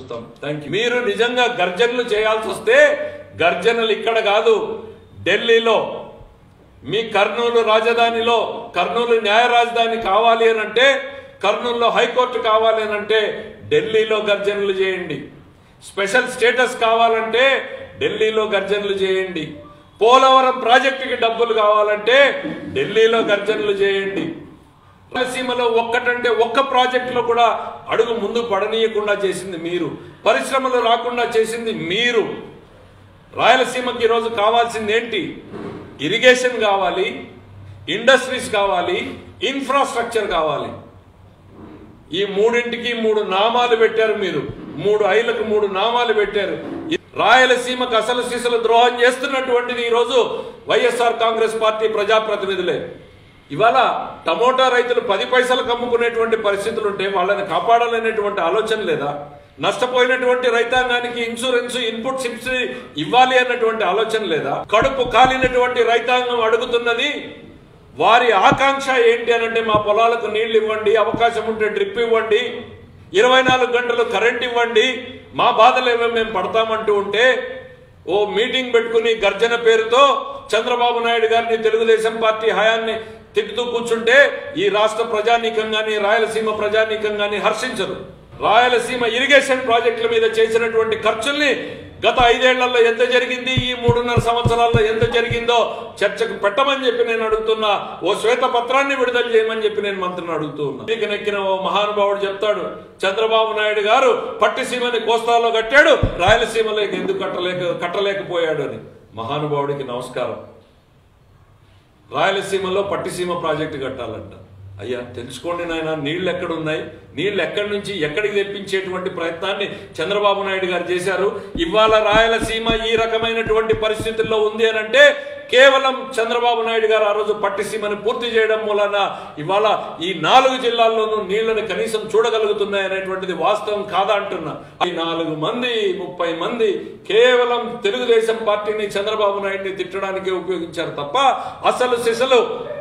చూస్తాం thank you మీరు నిజంగా గర్జనలు చేయాల్సి వస్తే గర్జనలు ఇక్కడ కాదు ఢిల్లీలో మీ కర్నూలు రాజధానిలో కర్నూలు న్యాయ రాజధాని కావాలి అని అంటే కర్నూలులో హైకోర్టు కావాలి అని అంటే ఢిల్లీలో గర్జనలు చేయండి స్పెషల్ స్టేటస్ కావాలంటే ఢిల్లీలో గర్జనలు చేయండి పోలవరం ప్రాజెక్టుకి డబ్బులు కావాలంటే ఢిల్లీలో గర్జనలు చేయండి రాయలసీమలో ఒక్కటంటే ఒక్క ప్రాజెక్టులో కూడా అడుగు ముందు పడనీయకుండా చేసింది మీరు పరిశ్రమలు రాకుండా చేసింది మీరు రాయలసీమకి ఈరోజు కావాల్సింది ఏంటి ఇరిగేషన్ కావాలి ఇండస్ట్రీస్ కావాలి ఇన్ఫ్రాస్ట్రక్చర్ కావాలి ఈ మూడింటికి మూడు నామాలు పెట్టారు మీరు మూడు ఐలకు మూడు నామాలు పెట్టారు ఈ రాయలసీమకు అసలు సిసలు ద్రోహం చేస్తున్నటువంటిది ఈరోజు వైఎస్ఆర్ కాంగ్రెస్ పార్టీ ప్రజాప్రతినిధులే ఇవాళ టమోటా రైతులు పది పైసలకు అమ్ముకునేటువంటి పరిస్థితులు ఉంటే వాళ్ళని కాపాడాలనేటువంటి ఆలోచన లేదా నష్టపోయినటువంటి రైతాంగానికి ఇన్సూరెన్స్ ఇన్పుట్ సబ్సిడీ ఇవ్వాలి అన్నటువంటి ఆలోచన లేదా కడుపు కాలినటువంటి రైతాంగం అడుగుతున్నది వారి ఆకాంక్ష ఏంటి అని అంటే మా పొలాలకు నీళ్లు ఇవ్వండి అవకాశం ఉంటే డ్రిప్ ఇవ్వండి ఇరవై నాలుగు గంటలు కరెంట్ ఇవ్వండి మా బాధలు ఏమో మేము పడతామంటూ ఉంటే ఓ మీటింగ్ పెట్టుకుని గర్జన పేరుతో చంద్రబాబు నాయుడు గారిని తెలుగుదేశం పార్టీ హయాన్ని తిట్టుతూ కూర్చుంటే ఈ రాష్ట్ర ప్రజానీకం గాని రాయలసీమ ప్రజానీకం గాని హర్షించరు రాయలసీమ ఇరిగేషన్ ప్రాజెక్టుల మీద చేసినటువంటి ఖర్చుల్ని గత ఐదేళ్లలో ఎంత జరిగింది ఈ మూడున్నర సంవత్సరాల్లో ఎంత జరిగిందో చర్చకు పెట్టమని చెప్పి నేను అడుగుతున్నా ఓ శ్వేత పత్రాన్ని విడుదల చేయమని చెప్పి నేను మంత్రిని అడుగుతూ ఉన్నా ఇక నెక్కిన ఓ మహానుభావుడు చెప్తాడు చంద్రబాబు నాయుడు గారు పట్టిసీమని కోస్తాలో కట్టాడు రాయలసీమలోకి ఎందుకు కట్టలేక కట్టలేకపోయాడు అని మహానుభావుడికి నమస్కారం రాయలసీమలో పట్టిసీమ ప్రాజెక్టు కట్టాలంట అయ్యా తెలుసుకోండి నాయన నీళ్లు ఎక్కడ ఉన్నాయి నీళ్లు ఎక్కడి నుంచి ఎక్కడికి తెప్పించేటువంటి ప్రయత్నాన్ని చంద్రబాబు నాయుడు గారు చేశారు ఇవాళ రాయలసీమ ఈ రకమైనటువంటి పరిస్థితుల్లో ఉంది అని అంటే కేవలం చంద్రబాబు నాయుడు గారు ఆ రోజు పట్టిసీమని పూర్తి చేయడం మూలన ఇవాళ ఈ నాలుగు జిల్లాల్లోనూ నీళ్లను కనీసం చూడగలుగుతున్నాయి అనేటువంటిది వాస్తవం కాదా అంటున్నా ఈ నాలుగు మంది ముప్పై మంది కేవలం తెలుగుదేశం పార్టీని చంద్రబాబు నాయుడిని తిట్టడానికే ఉపయోగించారు తప్ప అసలు సిసలు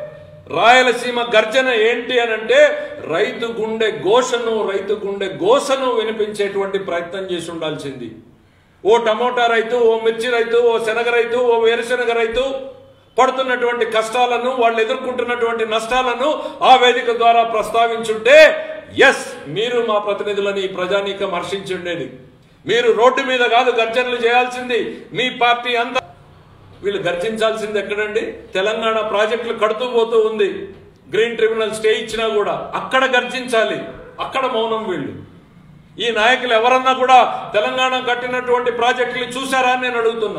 రాయలసీమ గర్జన ఏంటి అని అంటే రైతు గుండె ఘోషను రైతు గుండె గోసను వినిపించేటువంటి ప్రయత్నం చేసి ఉండాల్సింది ఓ టమోటా రైతు ఓ మిర్చి రైతు ఓ శనగ రైతు ఓ వేరుశనగ రైతు పడుతున్నటువంటి కష్టాలను వాళ్ళు ఎదుర్కొంటున్నటువంటి నష్టాలను ఆ వేదిక ద్వారా ప్రస్తావించుంటే ఎస్ మీరు మా ప్రతినిధులని ఈ ప్రజానీకం హర్షించుండేది మీరు రోడ్డు మీద కాదు గర్జనలు చేయాల్సింది మీ పార్టీ అంతా వీళ్ళు గర్జించాల్సింది ఎక్కడండి తెలంగాణ ప్రాజెక్టులు కడుతూ పోతూ ఉంది గ్రీన్ ట్రిబ్యునల్ స్టే ఇచ్చినా కూడా అక్కడ గర్జించాలి అక్కడ మౌనం వీళ్ళు ఈ నాయకులు ఎవరన్నా కూడా తెలంగాణ కట్టినటువంటి ప్రాజెక్టులు చూసారా అని నేను అడుగుతున్నా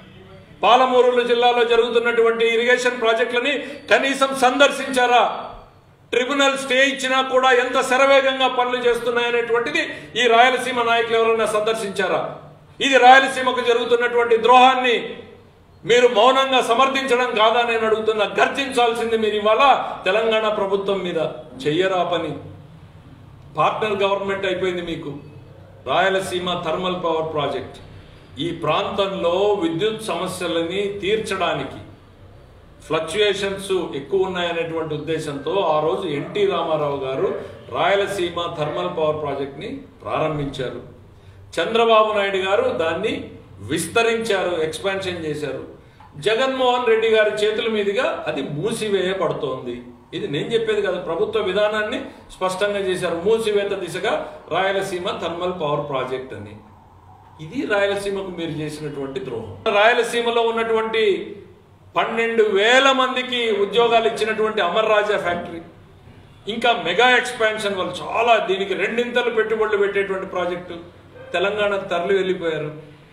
పాలమూరు జిల్లాలో జరుగుతున్నటువంటి ఇరిగేషన్ ప్రాజెక్టులని కనీసం సందర్శించారా ట్రిబ్యునల్ స్టే ఇచ్చినా కూడా ఎంత శరవేగంగా పనులు చేస్తున్నాయనేటువంటిది ఈ రాయలసీమ నాయకులు ఎవరైనా సందర్శించారా ఇది రాయలసీమకు జరుగుతున్నటువంటి ద్రోహాన్ని మీరు మౌనంగా సమర్థించడం కాదా నేను అడుగుతున్నా గర్జించాల్సింది మీరు ఇవాళ తెలంగాణ ప్రభుత్వం మీద చెయ్యరా పని పార్ట్నర్ గవర్నమెంట్ అయిపోయింది మీకు రాయలసీమ థర్మల్ పవర్ ప్రాజెక్ట్ ఈ ప్రాంతంలో విద్యుత్ సమస్యలని తీర్చడానికి ఫ్లక్చుయేషన్స్ ఎక్కువ ఉన్నాయనేటువంటి ఉద్దేశంతో ఆ రోజు ఎన్టీ రామారావు గారు రాయలసీమ థర్మల్ పవర్ ప్రాజెక్ట్ని ప్రారంభించారు చంద్రబాబు నాయుడు గారు దాన్ని విస్తరించారు ఎక్స్పాన్షన్ చేశారు జగన్మోహన్ రెడ్డి గారి చేతుల మీదుగా అది మూసివేయబడుతోంది ఇది నేను చెప్పేది కదా ప్రభుత్వ విధానాన్ని స్పష్టంగా చేశారు మూసివేత దిశగా రాయలసీమ థర్మల్ పవర్ ప్రాజెక్ట్ అని ఇది రాయలసీమకు మీరు చేసినటువంటి ద్రోహం రాయలసీమలో ఉన్నటువంటి పన్నెండు వేల మందికి ఉద్యోగాలు ఇచ్చినటువంటి అమర్ రాజా ఫ్యాక్టరీ ఇంకా మెగా ఎక్స్పాన్షన్ వాళ్ళు చాలా దీనికి రెండింతలు పెట్టుబడులు పెట్టేటువంటి ప్రాజెక్టు తెలంగాణకు తరలి వెళ్ళిపోయారు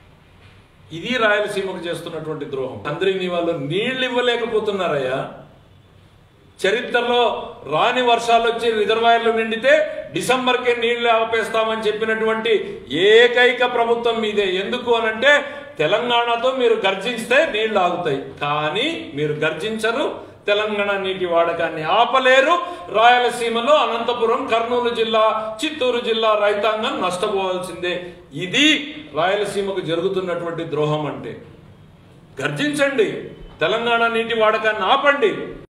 ఇది రాయలసీమకు చేస్తున్నటువంటి ద్రోహం అందరినీ వాళ్ళు నీళ్లు ఇవ్వలేకపోతున్నారయ్యా చరిత్రలో రాని వర్షాలు వచ్చి రిజర్వాయర్లు నిండితే డిసెంబర్కే నీళ్లు ఆపేస్తామని చెప్పినటువంటి ఏకైక ప్రభుత్వం మీదే ఎందుకు అనంటే తెలంగాణతో మీరు గర్జిస్తే నీళ్లు ఆగుతాయి కానీ మీరు గర్జించరు తెలంగాణ నీటి వాడకాన్ని ఆపలేరు రాయలసీమలో అనంతపురం కర్నూలు జిల్లా చిత్తూరు జిల్లా రైతాంగం నష్టపోవాల్సిందే ఇది రాయలసీమకు జరుగుతున్నటువంటి ద్రోహం అంటే గర్జించండి తెలంగాణ నీటి వాడకాన్ని ఆపండి